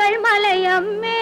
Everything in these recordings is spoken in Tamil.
எங்கள் மலை அம்மே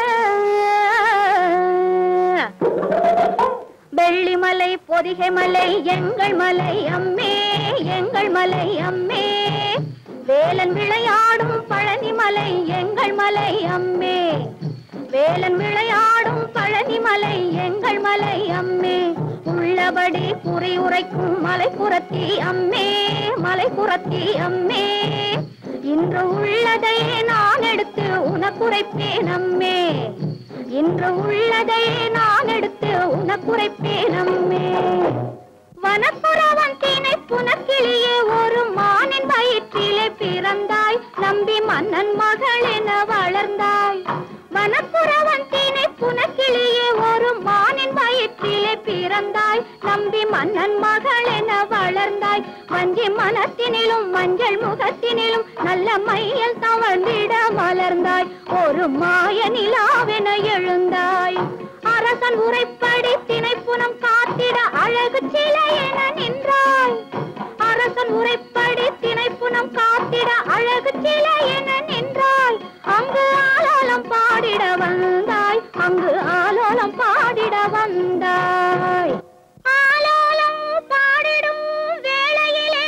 வெள்ளிமலை பொதிகை மலை எங்கள் மலை அம்மே எங்கள் மலை அம்மே வேலன் விளையாடும் பழனி மலை எங்கள் மலை அம்மே வேலன் விளையாடும் பழனி மலை எங்கள் மலை அம்மே உள்ளபடி குறி உரைக்கும் மலைப்புறத்தி அம்மே மலைப்புறத்தி அம்மே இன்று உள்ளதை நான் எடுத்து உனக்குரைப்பேன் அம்மே இன்று உள்ளதை நான் எடுத்து உனக்குரைப்பேன் அம்மே வனப்புறவன் தீனை புனக்கிளியே ஒரு மானின் வயிற்றிலே பிறந்தாய் நம்பி மன்னன் மகள் என வளர்ந்தாய் வனப்புறவன் தீனை புனக்கிளியே ஒரு மானின் வயிற்றிலே பிறந்தாய் நம்பி மன்னன் மகள் என வளர்ந்தாய் வஞ்சி மனத்தினிலும் மஞ்சள் முகத்தினிலும் நல்ல மையல் தவழ்ந்திட மலர்ந்தாய் ஒரு மாய நிலாவென எழுந்தாய் அரசன் உரைப்படி திணைப்புனம் காத்திட அழகு சிலை என நின்றாய் அரசன் உரைப்படி திணைப்புனம் காத்திட அழகு சிலை என நின்றாய் அங்கு ஆலோலம் பாடிட வந்தாய் அங்கு ஆலோலம் பாடிட வந்தாய் ஆலோலம் பாடிடும் வேளையிலே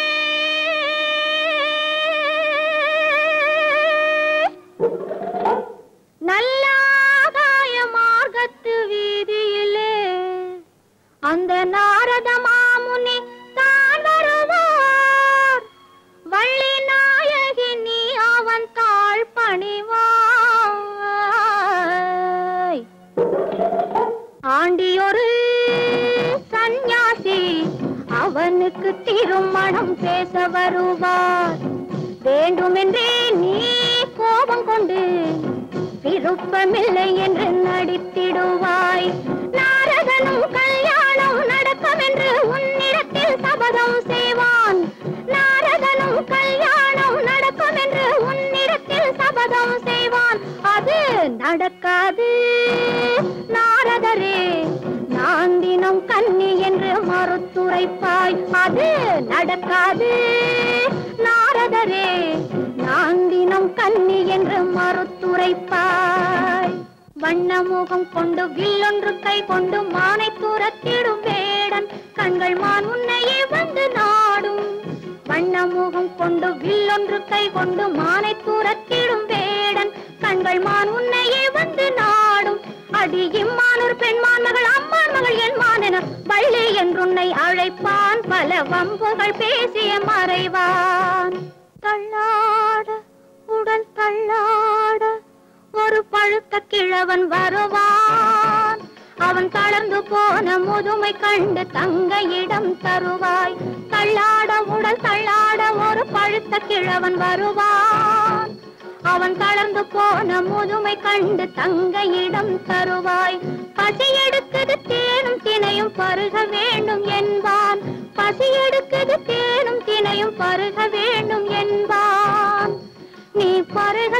நல்லாகாய மார்க்கத்து வீதியிலே அந்த நாரத மாமுனி தான் வருவார் வள்ளி நாயகி நீ அவன் தாழ் பணிவாய் ஆண்டியொரு சந்நியாசி அவனுக்கு திருமணம் பேச வருவார் வேண்டுமென்றே நீ கோபம் கொண்டு விருப்பமில்லை என்று நடித்திடுவாய் நாரதனும் கல்யாணம் நடக்கமென்று உன்னிடத்தில் சபதம் செய்வான் நாரதனும் கல்யாணம் நடக்கமென்று உன்னிடத்தில் சபதம் செய்வான் அது நடக்காது நாரதரே நான் தினம் கன்னி என்று மறுத்துரைப்பாய் அது நடக்காது நாரதரே நான் தினம் கன்னி என்று மறுத்துரைப்பாய் வண்ணமுகம் கொண்டு வில்லொன்று கை கொண்டு மானை துரத்திடும் வேடன் கண்கள் மான் உன்னையே வந்து நாடும் வண்ணமுகம் கொண்டு வில்லொன்று கை கொண்டு மானை துரத்திடும் வேடன் கண்கள் மான் உன்னையே வந்து நாடும் அடி இம்மானூர் பெண்மான் மகள் அம்மான் மகள் என் மானென வள்ளி என்றுன்னை அழைப்பான் பல வம்புகள் பேசிய மறைவான் தள்ளாட உடல் தள்ளாட ஒரு பழுத்த கிழவன் வருவான் அவன் தளர்ந்து போன முதுமை கண்டு தங்க இடம் தருவாய் தள்ளாட உடல் தள்ளாட ஒரு பழுத்த கிழவன் வருவான் அவன் தளர்ந்து போன முதுமை கண்டு தங்க இடம் தருவாய் பசி எடுக்குது தேனும் தினையும் பருக வேண்டும் என்பான் பசி எடுக்குது தேனும் தினையும் பருக வேண்டும் என்பான் நீ பருக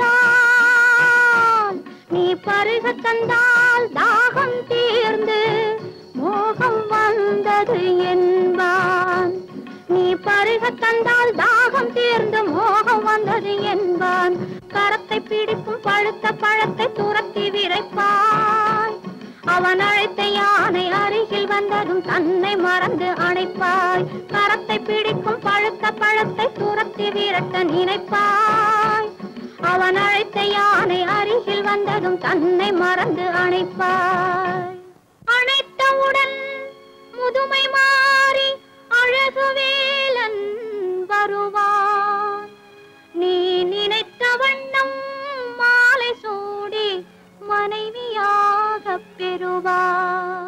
தந்தால் நீ பருக தந்தால் தாகம் தீர்ந்து மோகம் வந்தது என்பான் நீ பருக தந்தால் தாகம் தீர்ந்து மோகம் வந்தது என்பான் கரத்தை பிடிக்கும் பழுத்த பழத்தை துரத்தி விரைப்பாய் அவன் அழைத்த யானை அருகில் வந்ததும் தன்னை மறந்து அணைப்பாய் கரத்தை பிடிக்கும் பழுத்த பழத்தை துரத்தி விரட்ட நினைப்பாய் அவன் அழைத்த யானை அருகில் வந்ததும் தன்னை மறந்து அணைப்பாய் அணைத்தவுடன் முதுமை மாறி அழகு வேலன் வருவான் நீ நினைத்த வண்ணம் மாலை சூடி மனைவியாக பெறுவான்